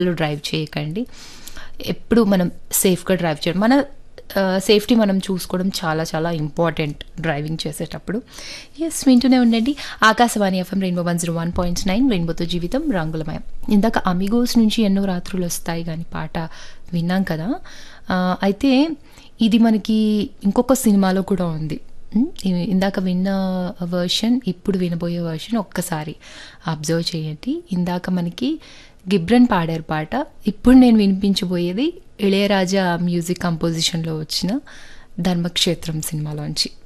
drive చేయకండి ఎప్పుడు మనం సేఫ్గా డ్రైవ్ చేయడం మన సేఫ్టీ మనం చూసుకోవడం చాలా చాలా ఇంపార్టెంట్ డ్రైవింగ్ చేసేటప్పుడు ఎస్ వింటూనే ఉండండి Akashvani FM rainbow one zero one point nine రెయిన్బోతో జీవితం రంగులమయం ఇందాక అమిగోస్ నుంచి ఎన్నో రాత్రులు వస్తాయి కానీ పాట విన్నాం కదా ఆ, అయితే ఇది మనకి ఇంకొక సినిమాలో కూడా ఉంది ఉమ్, ఇ- ఇందాక విన్న వర్షన్ ఇప్పుడు వినబోయే వర్షన్ ఒక్కసారి అబ్జర్వ్ చేయండి ఇందాక మనకి గిబ్రన్ పాడారు పాట ఇప్పుడు నేను వినిపించబోయేది ఇళయరాజా మ్యూజిక్ కంపోజిషన్లో వచ్చిన ధర్మక్షేత్రం సినిమాలోంచి